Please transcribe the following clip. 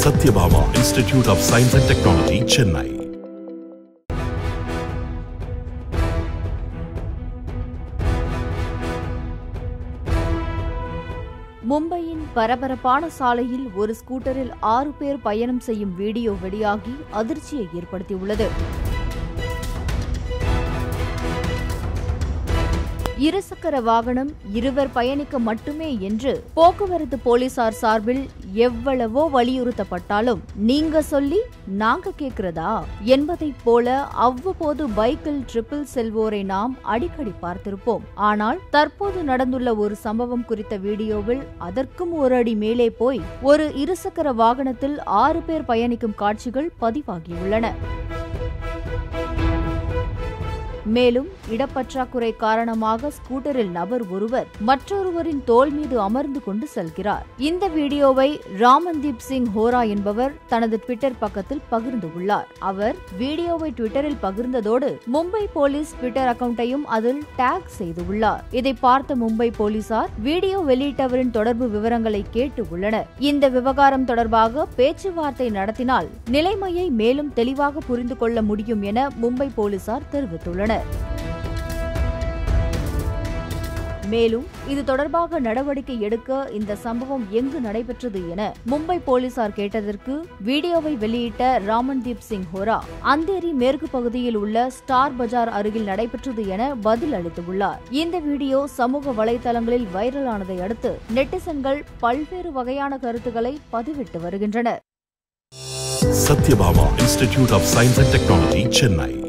Satyabhama institute of science and technology Chennai மும்பையின் பரபரப்பான சாலையில் ஒரு ஸ்கூட்டரில் ஆறு பேர் பயணம் செய்யும் வீடியோ வெளியாகி அதிர்ச்சியை ஏற்படுத்தியுள்ளது இருசக்கர வாகனம் இருவர் பயணிக்க மட்டுமே என்று போக்குவரத்து போலீசார் சார்பில் எவ்வளவோ வலியுறுத்தப்பட்டாலும் நீங்க சொல்லி நாங்க கேக்குறதா என்பதைப் போல அவ்வப்போது பைக்கில் ட்ரிபிள் செல்வோரை நாம் அடிக்கடி பார்த்திருப்போம் ஆனால் தற்போது நடந்துள்ள ஒரு சம்பவம் குறித்த வீடியோவில் அதற்கும் ஒரு அடி மேலே போய் ஒரு இருசக்கர வாகனத்தில் ஆறு பேர் பயணிக்கும் காட்சிகள் பதிவாகியுள்ளன மேலும் இடப்பற்றாக்குறை காரணமாக ஸ்கூட்டரில் நபர் ஒருவர் மற்றொருவரின் தோள் மீது அமர்ந்து கொண்டு செல்கிறார் இந்த வீடியோவை ராமன்தீப் சிங் ஹோரா என்பவர் தனது ட்விட்டர் பக்கத்தில் பகிர்ந்துள்ளார் அவர் வீடியோவை ட்விட்டரில் பகிர்ந்ததோடு மும்பை போலீஸ் ட்விட்டர் அக்கவுண்டையும் அதில் டேக் செய்துள்ளார் இதை பார்த்த மும்பை போலீசார் வீடியோ வெளியிட்டவரின் தொடர்பு விவரங்களை கேட்டு உள்ளனர் இந்த விவகாரம் தொடர்பாக பேச்சுவார்த்தை நடத்தினால் நிலைமையை மேலும் தெளிவாக புரிந்து கொள்ள முடியும் என மும்பை போலீசார் தெரிவித்துள்ளனர் மேலும் இது தொடர்பாக நடவடிக்கை எடுக்க இந்த சம்பவம் எங்கு நடைபெற்றது என மும்பை போலீசார் கேட்டதற்கு வீடியோவை வெளியிட்ட ராமன்தீப் சிங் ஹோரா அந்தேரி மேற்கு பகுதியில் உள்ள ஸ்டார் பஜார் அருகில் நடைபெற்றது என பதில் அளித்துள்ளார் இந்த வீடியோ சமூக வலைதளங்களில் வைரலானதை அடுத்து நெட்டிசன்கள் பல்வேறு வகையான கருத்துக்களை பதிவிட்டு வருகின்றனர் Sathyabama institute of science and technology Chennai